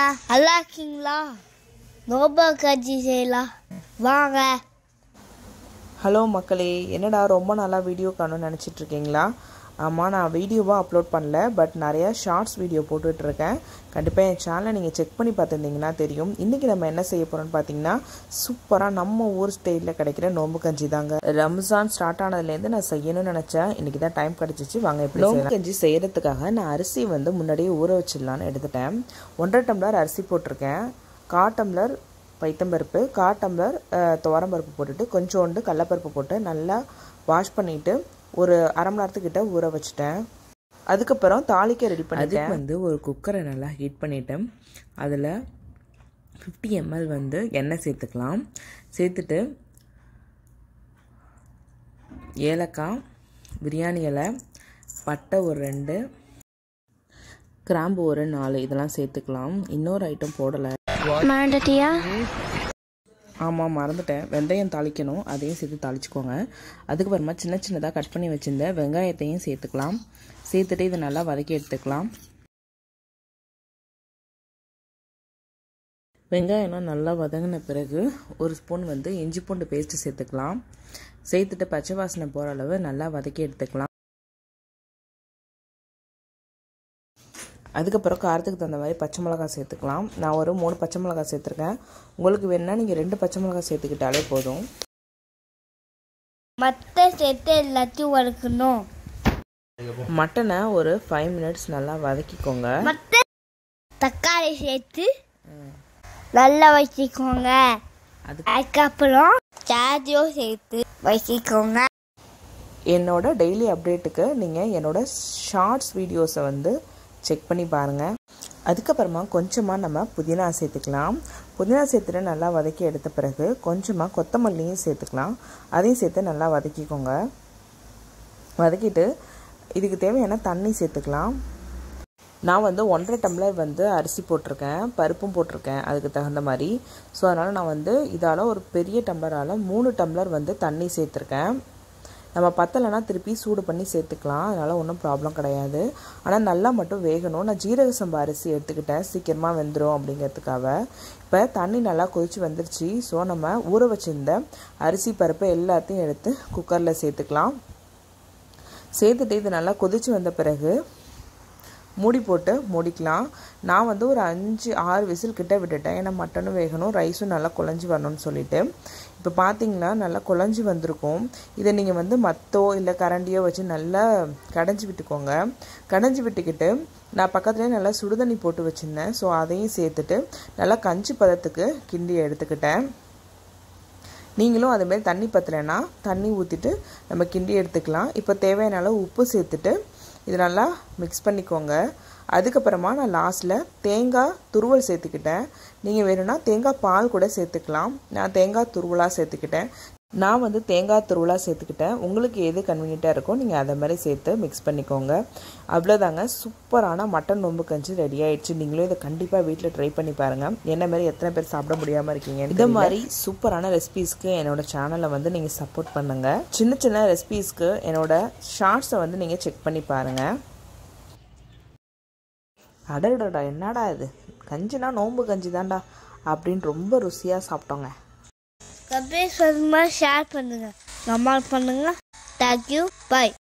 நல்லா இருக்கீங்களா நோபா கட்சி செய்யலாம் வாங்க ஹலோ மக்களே என்னடா ரொம்ப நாளாக வீடியோ காணும்னு நினச்சிட்டு இருக்கீங்களா ஆமாம் நான் வீடியோவாக அப்லோட் பண்ணல பட் நிறையா ஷார்ட்ஸ் வீடியோ போட்டுட்ருக்கேன் கண்டிப்பாக என் சேனலை நீங்கள் செக் பண்ணி பார்த்துருந்தீங்கன்னா தெரியும் இன்றைக்கி நம்ம என்ன செய்ய போகிறோம்னு பார்த்தீங்கன்னா சூப்பராக நம்ம ஊர் ஸ்டைலில் கிடைக்கிற நோம்பு கஞ்சி தாங்க ரம்ஜான் ஸ்டார்ட் ஆனதுலேருந்து நான் செய்யணும்னு நினச்சேன் இன்றைக்கி தான் டைம் கிடச்சிச்சு வாங்க எப்படி நோம்பு கஞ்சி செய்கிறதுக்காக நான் அரிசி வந்து முன்னாடியே ஊற வச்சிடலான்னு எடுத்துட்டேன் ஒன்றரை டம்ளர் அரிசி போட்டிருக்கேன் கா டம்ளர் பைத்தம்பருப்பு கா டம்ளர் அஹ், துவரம்பருப்பு போட்டுட்டு கொஞ்சோண்டு கடலப்பருப்பு போட்டு நல்லா வாஷ் பண்ணிட்டு ஒரு அரை மணி நேரத்துக்கிட்ட ஊற வச்சுட்டேன் அதுக்கப்புறம் தாளிக்க ரெடி பண்ணிட்டேன் வந்து ஒரு குக்கரை நல்லா ஹீட் பண்ணிட்டேன் அதில் ஃபிஃப்டி எம்எல் வந்து எண்ணெய் சேர்த்துக்கலாம் சேர்த்துட்டு ஏலக்காய் பிரியாணி இலை பட்டை ஒரு ரெண்டு கிராம்பு ஒரு நாலு இதெல்லாம் சேர்த்துக்கலாம் இன்னொரு ஐட்டம் போடலை மறந்துட்டியா ஆமாம் மறந்துட்டேன் வெந்தயம் தாளிக்கணும் அதையும் சேர்த்து தாளிச்சுக்கோங்க அதுக்கப்புறமா சின்ன சின்னதாக கட் பண்ணி வச்சிருந்த வெங்காயத்தையும் சேர்த்துக்கலாம் சேர்த்துட்டு இதை நல்லா வதக்கி எடுத்துக்கலாம் வெங்காயம்லாம் நல்லா வதங்கின பிறகு ஒரு ஸ்பூன் வந்து இஞ்சி பூண்டு பேஸ்ட்டு சேர்த்துக்கலாம் சேர்த்துட்டு பச்சை வாசனை போகிற அளவு நல்லா வதக்கி எடுத்துக்கலாம் அதுக்கப்புறம் காரத்துக்கு தகுந்த மாதிரி பச்சை மிளகாய் சேர்த்துக்கலாம் நான் ஒரு மூணு பச்சை மிளகாய் சேர்த்துருக்கேன் உங்களுக்கு வேணுன்னா நீங்கள் ரெண்டு பச்சை மிளகாய் சேர்த்துக்கிட்டாலே போதும் மற்ற சேர்த்து எல்லாத்தையும் வறுக்கணும் மட்டனை ஒரு ஃபைவ் மினிட்ஸ் நல்லா வதக்கிக்கோங்க மற்ற தக்காளி சேர்த்து நல்லா வச்சுக்கோங்க அது அதுக்கப்புறம் சாதியும் சேர்த்து வச்சுக்கோங்க என்னோட டெய்லி அப்டேட்டுக்கு நீங்கள் என்னோட ஷார்ட்ஸ் வீடியோஸை வந்து செக் பண்ணி பாருங்கள் அதுக்கப்புறமா கொஞ்சமாக நம்ம புதினா சேர்த்துக்கலாம் புதினா சேர்த்துட்டு நல்லா வதக்கி எடுத்த பிறகு கொஞ்சமாக கொத்தமல்லியும் சேர்த்துக்கலாம் அதையும் சேர்த்து நல்லா வதக்கிக்கோங்க வதக்கிட்டு இதுக்கு தேவையான தண்ணி சேர்த்துக்கலாம் நான் வந்து ஒன்றரை டம்ளர் வந்து அரிசி போட்டிருக்கேன் பருப்பும் போட்டிருக்கேன் அதுக்கு தகுந்த மாதிரி ஸோ அதனால் நான் வந்து இதால் ஒரு பெரிய டம்ளரால் மூணு டம்ளர் வந்து தண்ணி சேர்த்துருக்கேன் நம்ம பத்தலைன்னா திருப்பி சூடு பண்ணி சேர்த்துக்கலாம் அதனால் ஒன்றும் ப்ராப்ளம் கிடையாது ஆனால் நல்லா மட்டும் வேகணும் நான் ஜீரக சம்பா அரிசி எடுத்துக்கிட்டேன் சீக்கிரமாக வெந்துடும் அப்படிங்கிறதுக்காக இப்போ தண்ணி நல்லா கொதிச்சு வந்துருச்சு ஸோ நம்ம ஊற வச்சிருந்த அரிசி பருப்பு எல்லாத்தையும் எடுத்து குக்கரில் சேர்த்துக்கலாம் சேர்த்துட்டு இது நல்லா கொதிச்சு வந்த பிறகு மூடி போட்டு மூடிக்கலாம் நான் வந்து ஒரு அஞ்சு ஆறு விசில் கிட்ட விட்டுட்டேன் ஏன்னா மட்டனும் வேகணும் ரைஸும் நல்லா குழஞ்சி வரணும்னு சொல்லிட்டு இப்போ பார்த்தீங்கன்னா நல்லா குழஞ்சி வந்திருக்கும் இதை நீங்கள் வந்து மத்தோ இல்லை கரண்டியோ வச்சு நல்லா கடைஞ்சி விட்டுக்கோங்க கடைஞ்சி விட்டுக்கிட்டு நான் பக்கத்துலேயே நல்லா சுடுதண்ணி போட்டு வச்சுருந்தேன் ஸோ அதையும் சேர்த்துட்டு நல்லா கஞ்சி பதத்துக்கு கிண்டி எடுத்துக்கிட்டேன் நீங்களும் அதுமாரி தண்ணி பத்தலைன்னா தண்ணி ஊற்றிட்டு நம்ம கிண்டி எடுத்துக்கலாம் இப்போ தேவையான அளவு உப்பு சேர்த்துட்டு இது நல்லா மிக்ஸ் பண்ணிக்கோங்க அதுக்கப்புறமா நான் லாஸ்ட்டில் தேங்காய் துருவல் சேர்த்துக்கிட்டேன் நீங்கள் வேணும்னா தேங்காய் பால் கூட சேர்த்துக்கலாம் நான் தேங்காய் துருவலாக சேர்த்துக்கிட்டேன் நான் வந்து தேங்காய் துருவலாக சேர்த்துக்கிட்டேன் உங்களுக்கு எது கன்வீனியண்ட்டாக இருக்கோ நீங்கள் அதை மாதிரி சேர்த்து மிக்ஸ் பண்ணிக்கோங்க அவ்வளோதாங்க சூப்பரான மட்டன் நொம்பு கஞ்சி ரெடி ஆயிடுச்சு நீங்களும் இதை கண்டிப்பாக வீட்டில் ட்ரை பண்ணி பாருங்கள் என்ன மாதிரி எத்தனை பேர் சாப்பிட முடியாமல் இருக்கீங்க இந்த மாதிரி சூப்பரான ரெசிபீஸ்க்கு என்னோட சேனலை வந்து நீங்கள் சப்போர்ட் பண்ணுங்கள் சின்ன சின்ன ரெசிபீஸ்க்கு என்னோட ஷார்ட்ஸை வந்து நீங்கள் செக் பண்ணி பாருங்கள் அடடடா என்னடா இது கஞ்சினா நோம்பு கஞ்சி தான்டா அப்படின்னு ரொம்ப ருசியாக சாப்பிட்டோங்க கபேஷ் ஷேர் பண்ணுங்க கமால் பண்ணுங்க தேங்க்யூ பை